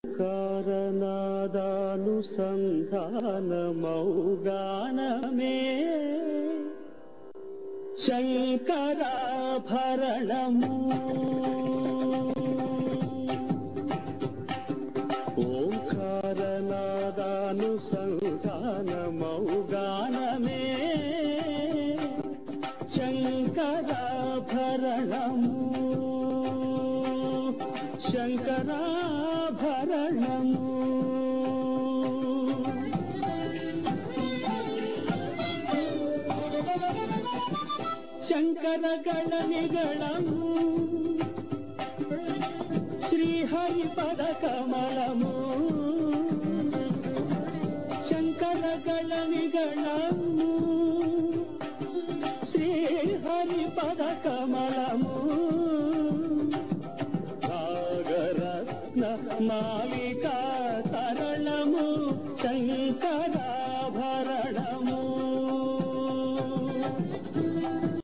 కారణాదానుసంధానమౌగానమే శంకరాభరణము ఓంకారనాదానుసంధానమౌగానమే శంకరాభరణము శంకరాభరణము శంకరగణ నిగళము శ్రీహరి పద కమలము శంకరగణ నిగళము శ్రీహరి పద కమలము సాగరత్న మాలికా తరళము శంకరాభరణము